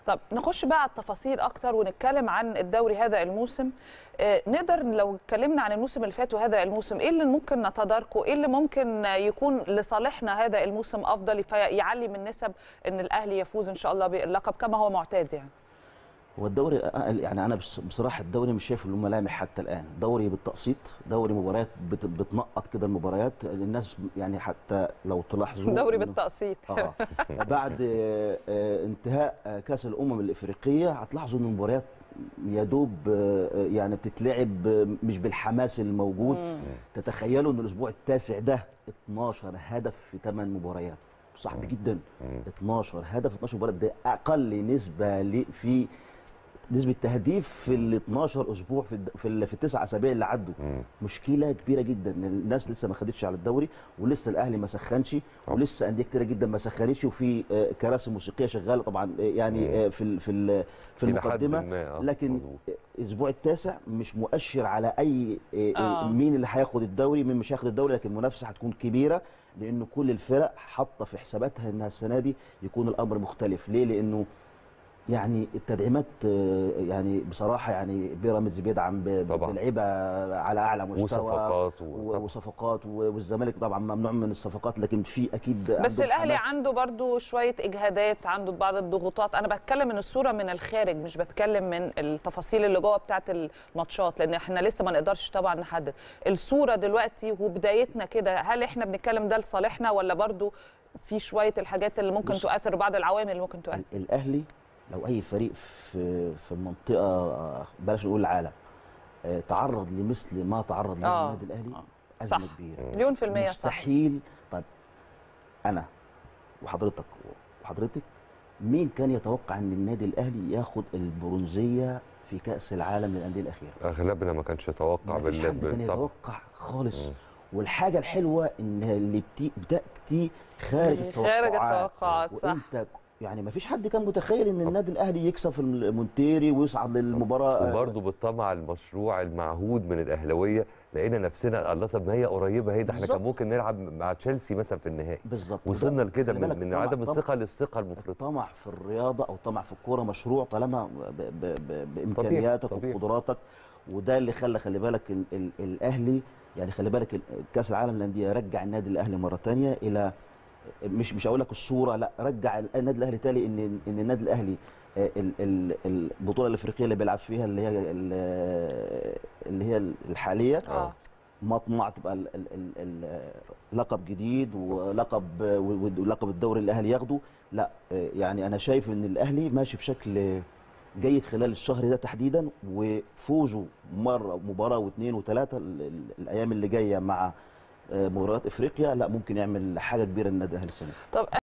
طب نخش بقى على التفاصيل اكتر ونتكلم عن الدوري هذا الموسم آه، نقدر لو اتكلمنا عن الموسم اللي فات وهذا الموسم ايه اللي ممكن نتداركه ايه اللي ممكن يكون لصالحنا هذا الموسم افضل فيعلي من نسب ان الاهلي يفوز ان شاء الله باللقب كما هو معتاد يعني هو الدوري يعني انا بص- بصراحه الدوري مش شايف له ملامح حتى الان دوري بالتقسيط دوري مباريات بت- بتنقط كده المباريات الناس يعني حتى لو تلاحظوا دوري إنه- بالتقسيط اه بعد آه، آه، انتهاء آه، كاس الامم الافريقيه هتلاحظوا ان المباريات يا دوب آه، آه، يعني بتتلعب آه، مش بالحماس الموجود تتخيلوا ان الاسبوع التاسع ده 12 هدف في 8 مباريات صعب جدا 12 هدف 12 مباراه ده اقل نسبه ل- في نسبه تهديف في ال 12 اسبوع في الد- في, ال- في التسع اسابيع اللي عدوا مشكله كبيره جدا إن الناس لسه ما خدتش على الدوري ولسه الاهلي ما سخنش ولسه انديه كتيره جدا ما سخنتش وفي آه، كراسي موسيقيه شغاله طبعا آه، يعني آه، في ال- في ال- في إلى حد المقدمه ما، آه، لكن مظبوط. الاسبوع التاسع مش مؤشر على اي آه، آه. آه. مين اللي هياخد الدوري مين مش هياخد الدوري لكن المنافسه هتكون كبيره لان كل الفرق حاطه في حساباتها انها السنه دي يكون الامر مختلف ليه لانه يعني التدعيمات آه، يعني بصراحه يعني بيراميدز بيدعم ب- ب- طبعاً. بلعيبه على اعلى مستوى وصفقات و- و- وصفقات و- والزمالك طبعا ممنوع من الصفقات لكن في اكيد بس عندهم الاهلي حماس. عنده برضو شويه اجهادات عنده بعض الضغوطات انا بتكلم من الصوره من الخارج مش بتكلم من التفاصيل اللي جوه بتاعه الماتشات لان احنا لسه ما نقدرش طبعا نحدد الصوره دلوقتي وبدايتنا كده هل احنا بنتكلم ده لصالحنا ولا برضو في شويه الحاجات اللي ممكن بص- تؤثر بعض العوامل اللي ممكن تؤثر ال- الاهلي لو اي فريق في في المنطقه آه، بلاش نقول العالم آه، تعرض لمثل ما تعرض له آه. النادي الاهلي آه. ازمه صح. كبيره مليون في المية صح مستحيل طيب انا وحضرتك وحضرتك مين كان يتوقع ان النادي الاهلي ياخد البرونزيه في كاس العالم للانديه الاخيره اغلبنا ما كانش يتوقع ما فيش بال- حد كان بالطبع يتوقع خالص مم. والحاجه الحلوه ان اللي بتي بتاتي خارج التوقعات خارج التوقعات صح وانت يعني ما فيش حد كان متخيل ان النادي الاهلي يكسب في المونتيري ويصعد للمباراه وبرضه بالطمع المشروع المعهود من الاهلاويه لقينا نفسنا الله طب ما هي قريبه اهي ده احنا بالظبط. كان ممكن نلعب مع تشيلسي مثلا في النهائي بالظبط وصلنا لكده خلي من, بالك من طمع- عدم طمع- الثقه للثقه المفرطه الطمع في الرياضه او طمع في الكوره مشروع طالما ب ب ب بامكانياتك طبيعي. وقدراتك وده اللي خلى خلي بالك ال ال الاهلي يعني خلي بالك ال- كاس العالم للانديه رجع النادي الاهلي مره ثانيه الى مش مش هقول لك الصوره لا رجع ال- النادي الاهلي تاني ان ان النادي الاهلي آه، ال- ال- البطوله الافريقيه اللي بيلعب فيها اللي هي ال- اللي هي الحاليه اه مطمع تبقى ال- ال- ال- ال- لقب جديد ولقب ولقب الدوري الاهلي ياخده لا يعني انا شايف ان الاهلي ماشي بشكل جيد خلال الشهر ده تحديدا وفوزه مره مباراه واثنين وثلاثه ال- ال- الايام اللي جايه مع مباريات افريقيا لا ممكن يعمل حاجه كبيره للنادي الاهلي السنه دي. طب